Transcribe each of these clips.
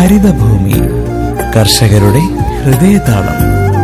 ഹരിതഭൂമി കർഷകരുടെ ഹൃദയതാളം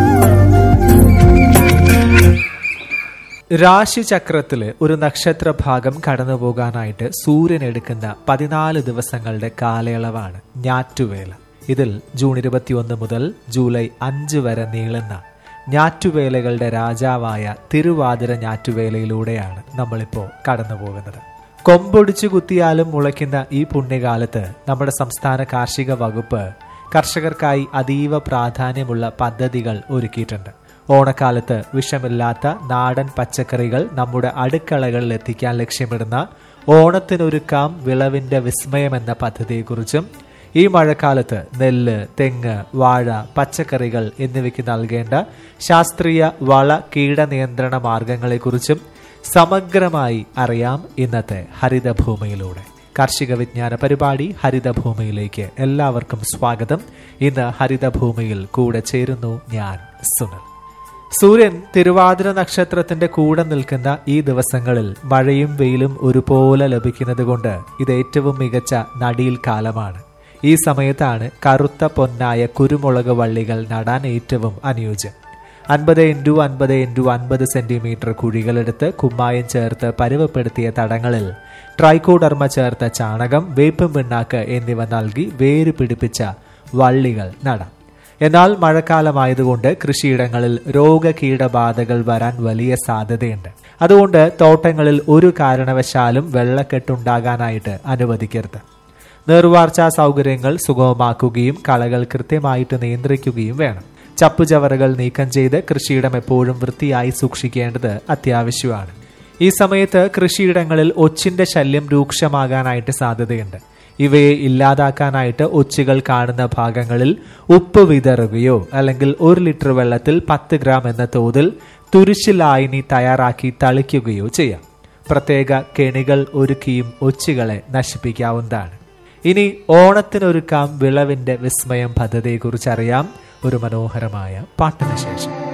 രാശിചക്രത്തില് ഒരു നക്ഷത്ര ഭാഗം കടന്നു പോകാനായിട്ട് സൂര്യൻ എടുക്കുന്ന പതിനാല് ദിവസങ്ങളുടെ കാലയളവാണ് ഞാറ്റുവേല ഇതിൽ ജൂൺ ഇരുപത്തിയൊന്ന് മുതൽ ജൂലൈ അഞ്ച് വരെ നീളുന്ന ഞാറ്റുവേലകളുടെ രാജാവായ തിരുവാതിര ഞാറ്റുവേലയിലൂടെയാണ് നമ്മളിപ്പോ കടന്നു പോകുന്നത് കൊമ്പൊടിച്ചു കുത്തിയാലും മുളയ്ക്കുന്ന ഈ പുണ്യകാലത്ത് നമ്മുടെ സംസ്ഥാന കാർഷിക വകുപ്പ് കർഷകർക്കായി അതീവ പ്രാധാന്യമുള്ള പദ്ധതികൾ ഒരുക്കിയിട്ടുണ്ട് ഓണക്കാലത്ത് വിഷമില്ലാത്ത നാടൻ പച്ചക്കറികൾ നമ്മുടെ അടുക്കളകളിൽ എത്തിക്കാൻ ലക്ഷ്യമിടുന്ന ഓണത്തിനൊരുക്കാം വിളവിന്റെ വിസ്മയം എന്ന പദ്ധതിയെക്കുറിച്ചും ഈ മഴക്കാലത്ത് നെല്ല് തെങ്ങ് വാഴ പച്ചക്കറികൾ എന്നിവയ്ക്ക് നൽകേണ്ട ശാസ്ത്രീയ വള കീടനിയന്ത്രണ മാർഗങ്ങളെക്കുറിച്ചും സമഗ്രമായി അറിയാം ഇന്നത്തെ ഹരിതഭൂമിയിലൂടെ കാർഷിക വിജ്ഞാന പരിപാടി ഹരിതഭൂമിയിലേക്ക് എല്ലാവർക്കും സ്വാഗതം ഇന്ന് ഹരിതഭൂമിയിൽ കൂടെ ചേരുന്നു ഞാൻ സുനിൽ സൂര്യൻ തിരുവാതിര നക്ഷത്രത്തിന്റെ കൂടെ നിൽക്കുന്ന ഈ ദിവസങ്ങളിൽ മഴയും വെയിലും ഒരുപോലെ ലഭിക്കുന്നത് കൊണ്ട് ഇത് ഏറ്റവും മികച്ച നടീൽ കാലമാണ് ഈ സമയത്താണ് കറുത്ത പൊന്നായ കുരുമുളക് വള്ളികൾ നടാൻ ഏറ്റവും അനുയോജ്യം അൻപത് ഇൻറ്റു അൻപത് ഇൻറ്റു അൻപത് സെന്റിമീറ്റർ കുഴികളെടുത്ത് കുമ്മായം ചേർത്ത് പരുവപ്പെടുത്തിയ തടങ്ങളിൽ ട്രൈക്കോഡർമ ചേർത്ത ചാണകം വേപ്പും പിണ്ണാക്ക് എന്നിവ നൽകി വേര് പിടിപ്പിച്ച വള്ളികൾ നടാം എന്നാൽ മഴക്കാലമായതുകൊണ്ട് കൃഷിയിടങ്ങളിൽ രോഗകീടബാധകൾ വരാൻ വലിയ സാധ്യതയുണ്ട് അതുകൊണ്ട് തോട്ടങ്ങളിൽ ഒരു കാരണവശാലും വെള്ളക്കെട്ടുണ്ടാകാനായിട്ട് അനുവദിക്കരുത് നീർവാർച്ചാ സൗകര്യങ്ങൾ സുഗമമാക്കുകയും കളകൾ കൃത്യമായിട്ട് നിയന്ത്രിക്കുകയും വേണം ചപ്പുചവറുകൾ നീക്കം ചെയ്ത് കൃഷിയിടം എപ്പോഴും വൃത്തിയായി സൂക്ഷിക്കേണ്ടത് അത്യാവശ്യമാണ് ഈ സമയത്ത് കൃഷിയിടങ്ങളിൽ ഒച്ചിന്റെ ശല്യം രൂക്ഷമാകാനായിട്ട് സാധ്യതയുണ്ട് ഇവയെ ഇല്ലാതാക്കാനായിട്ട് ഒച്ചുകൾ കാണുന്ന ഭാഗങ്ങളിൽ ഉപ്പ് വിതറുകയോ അല്ലെങ്കിൽ ഒരു ലിറ്റർ വെള്ളത്തിൽ പത്ത് ഗ്രാം എന്ന തോതിൽ തുരിശിലായിനി തയ്യാറാക്കി തളിക്കുകയോ ചെയ്യാം പ്രത്യേക കെണികൾ ഒരുക്കിയും ഒച്ചുകളെ നശിപ്പിക്കാവുന്നതാണ് ഇനി ഓണത്തിനൊരുക്കാം വിളവിന്റെ വിസ്മയം പദ്ധതിയെക്കുറിച്ച് അറിയാം ഒരു മനോഹരമായ പാട്ടിന് ശേഷം